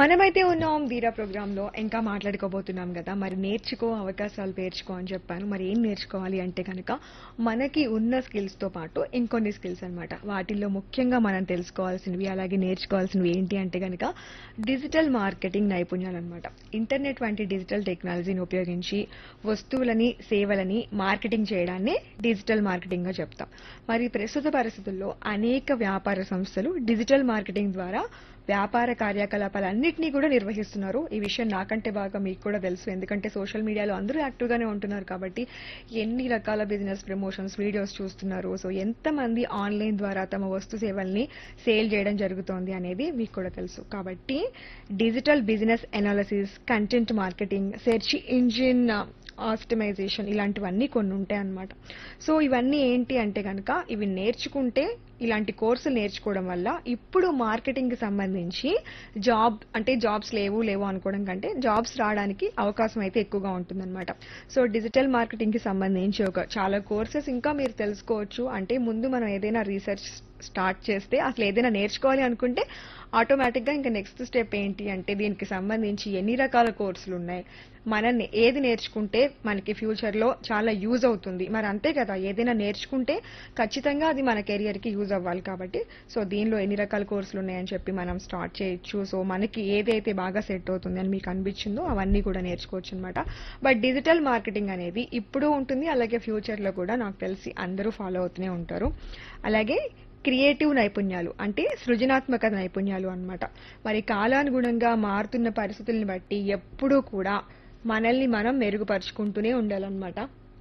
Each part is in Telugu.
మనమైతే ఉన్నాం వీరా ప్రోగ్రామ్ లో ఇంకా మాట్లాడుకోబోతున్నాం కదా మరి నేర్చుకో అవకాశాలు పేర్చుకో అని చెప్పాను మరి ఏం నేర్చుకోవాలి అంటే కనుక మనకి ఉన్న స్కిల్స్ తో పాటు ఇంకొన్ని స్కిల్స్ అన్నమాట వాటిల్లో ముఖ్యంగా మనం తెలుసుకోవాల్సినవి అలాగే నేర్చుకోవాల్సినవి ఏంటి అంటే కనుక డిజిటల్ మార్కెటింగ్ నైపుణ్యాలు అనమాట ఇంటర్నెట్ వంటి డిజిటల్ టెక్నాలజీని ఉపయోగించి వస్తువులని సేవలని మార్కెటింగ్ చేయడాన్ని డిజిటల్ మార్కెటింగ్ గా చెప్తాం మరి ప్రస్తుత పరిస్థితుల్లో అనేక వ్యాపార సంస్థలు డిజిటల్ మార్కెటింగ్ ద్వారా వ్యాపార కార్యకలాపాలన్నింటినీ కూడా నిర్వహిస్తున్నారు ఈ విషయం నాకంటే బాగా మీకు కూడా తెలుసు ఎందుకంటే సోషల్ మీడియాలో అందరూ యాక్టివ్ గానే ఉంటున్నారు కాబట్టి ఎన్ని రకాల బిజినెస్ ప్రమోషన్స్ వీడియోస్ చూస్తున్నారు సో ఎంతమంది ఆన్లైన్ ద్వారా తమ వస్తు సేవల్ని సేల్ చేయడం జరుగుతోంది అనేది మీకు కూడా తెలుసు కాబట్టి digital business analysis content marketing search engine optimisation ఇలాంటివన్నీ కొన్ని ఉంటాయి అన్నమాట సో ఇవన్నీ ఏంటి అంటే కనుక ఇవి నేర్చుకుంటే ఇలాంటి కోర్సులు నేర్చుకోవడం వల్ల ఇప్పుడు మార్కెటింగ్ కి సంబంధించి జాబ్ అంటే జాబ్స్ లేవు లేవు అనుకోవడం కంటే జాబ్స్ రావడానికి అవకాశం అయితే ఎక్కువగా ఉంటుందన్నమాట సో డిజిటల్ మార్కెటింగ్ కి సంబంధించి ఒక చాలా కోర్సెస్ ఇంకా మీరు తెలుసుకోవచ్చు అంటే ముందు మనం ఏదైనా రీసెర్చ్ స్టార్ట్ చేస్తే అసలు ఏదైనా నేర్చుకోవాలి అనుకుంటే ఆటోమేటిక్ గా ఇంకా నెక్స్ట్ స్టెప్ ఏంటి అంటే దీనికి సంబంధించి ఎన్ని రకాల కోర్సులు ఉన్నాయి మనం ఏది నేర్చుకుంటే మనకి ఫ్యూచర్ లో చాలా యూజ్ అవుతుంది మరి అంతే కదా ఏదైనా నేర్చుకుంటే ఖచ్చితంగా అది మన కెరియర్ కి యూజ్ అవ్వాలి కాబట్టి సో దీనిలో ఎన్ని రకాల కోర్సులు ఉన్నాయని చెప్పి మనం స్టార్ట్ చేయొచ్చు సో మనకి ఏదైతే బాగా సెట్ అవుతుంది అని మీకు అనిపించిందో అవన్నీ కూడా నేర్చుకోవచ్చు అనమాట బట్ డిజిటల్ మార్కెటింగ్ అనేది ఇప్పుడు ఉంటుంది అలాగే ఫ్యూచర్ లో కూడా నాకు తెలిసి అందరూ ఫాలో అవుతూనే ఉంటారు అలాగే క్రియేటివ్ నైపుణ్యాలు అంటే సృజనాత్మక నైపుణ్యాలు అన్నమాట మరి కాలానుగుణంగా మారుతున్న పరిస్థితుల్ని బట్టి ఎప్పుడూ కూడా మనల్ని మనం మెరుగుపరుచుకుంటూనే ఉండాలన్నమాట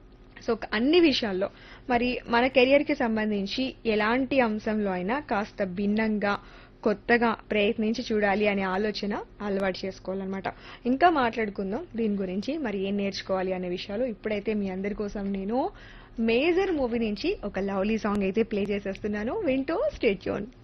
సో అన్ని విషయాల్లో మరి మన కెరియర్ కి సంబంధించి ఎలాంటి అంశంలో అయినా కాస్త భిన్నంగా కొత్తగా ప్రయత్నించి చూడాలి అనే ఆలోచన అలవాటు చేసుకోవాలన్నమాట ఇంకా మాట్లాడుకుందాం దీని గురించి మరి ఏం నేర్చుకోవాలి అనే విషయాలు ఇప్పుడైతే మీ అందరి కోసం నేను మేజర్ మూవీ నుంచి ఒక లవ్లీ సాంగ్ అయితే ప్లే చేసేస్తున్నాను వింటూ స్టేట్ యూన్